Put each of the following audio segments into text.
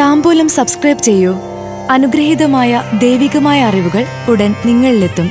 താമ്പൂലം subscribe ചെയ്യൂ അനുഗ്രഹീതമായ ദൈവികമായ അറിവുകൾ ഉടൻ നിങ്ങളിലെത്തും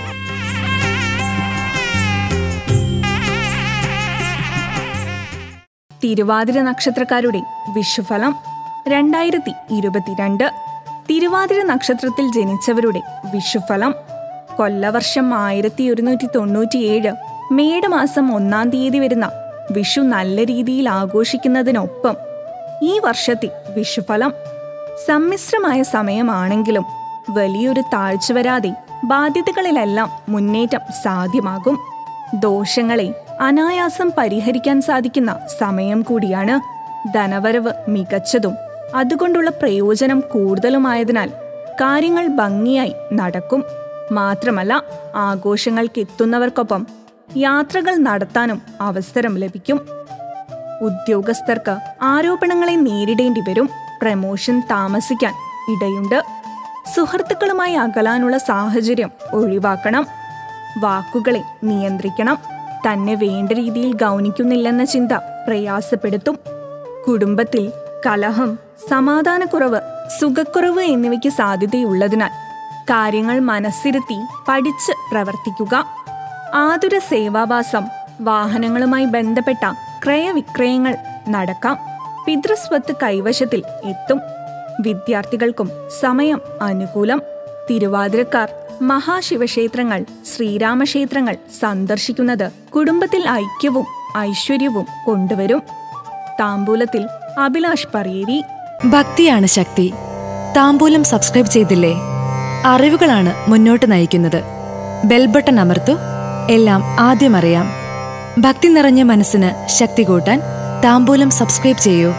തിരുവാതിര നക്ഷത്രക്കാരുടെ വിഷുഫലം രണ്ടായിരത്തി ഇരുപത്തിരണ്ട് തിരുവാതിര നക്ഷത്രത്തിൽ ജനിച്ചവരുടെ വിഷുഫലം കൊല്ലവർഷം ആയിരത്തി ഒരുന്നൂറ്റി തൊണ്ണൂറ്റിയേഴ് മേടമാസം ഒന്നാം തീയതി വരുന്ന വിഷു നല്ല രീതിയിൽ ആഘോഷിക്കുന്നതിനൊപ്പം ഈ വർഷത്തെ വിഷുഫലം സമ്മിശ്രമായ സമയമാണെങ്കിലും വലിയൊരു താഴ്ച വരാതെ ബാധ്യതകളിലെല്ലാം മുന്നേറ്റം സാധ്യമാകും ദോഷങ്ങളെ അനായാസം പരിഹരിക്കാൻ സാധിക്കുന്ന സമയം കൂടിയാണ് ധനവരവ് മികച്ചതും അതുകൊണ്ടുള്ള പ്രയോജനം കൂടുതലുമായതിനാൽ കാര്യങ്ങൾ ഭംഗിയായി നടക്കും മാത്രമല്ല ആഘോഷങ്ങൾക്ക് എത്തുന്നവർക്കൊപ്പം യാത്രകൾ നടത്താനും അവസരം ലഭിക്കും ഉദ്യോഗസ്ഥർക്ക് ആരോപണങ്ങളെ നേരിടേണ്ടി വരും പ്രമോഷൻ താമസിക്കാൻ ഇടയുണ്ട് സുഹൃത്തുക്കളുമായി അകലാനുള്ള സാഹചര്യം ഒഴിവാക്കണം വാക്കുകളെ നിയന്ത്രിക്കണം തന്നെ വേണ്ട രീതിയിൽ ഗൗനിക്കുന്നില്ലെന്ന ചിന്ത പ്രയാസപ്പെടുത്തും കുടുംബത്തിൽ കലഹം സമാധാനക്കുറവ് സുഖക്കുറവ് എന്നിവയ്ക്ക് സാധ്യതയുള്ളതിനാൽ കാര്യങ്ങൾ മനസ്സിരുത്തി പഠിച്ച് പ്രവർത്തിക്കുക ആതുര സേവാവാസം വാഹനങ്ങളുമായി ബന്ധപ്പെട്ട ക്രയവിക്രയങ്ങൾ നടക്കാം പിതൃസ്വത്ത് കൈവശത്തിൽ എത്തും വിദ്യാർത്ഥികൾക്കും സമയം അനുകൂലം തിരുവാതിരക്കാർ മഹാശിവക്ഷേത്രങ്ങൾ ശ്രീരാമക്ഷേത്രങ്ങൾ സന്ദർശിക്കുന്നത് കുടുംബത്തിൽ ഐക്യവും ഐശ്വര്യവും കൊണ്ടുവരും താമ്പൂലത്തിൽ അഭിലാഷ് പറയേരി ഭക്തിയാണ് ശക്തി താമ്പൂലം സബ്സ്ക്രൈബ് ചെയ്തില്ലേ അറിവുകളാണ് മുന്നോട്ട് നയിക്കുന്നത് ബെൽ ബട്ടൺ അമർത്തു എല്ലാം ആദ്യം അറിയാം ഭക്തി നിറഞ്ഞ മനസ്സിന് ശക്തി കൂട്ടാൻ താമ്പൂലം സബ്സ്ക്രൈബ് ചെയ്യൂ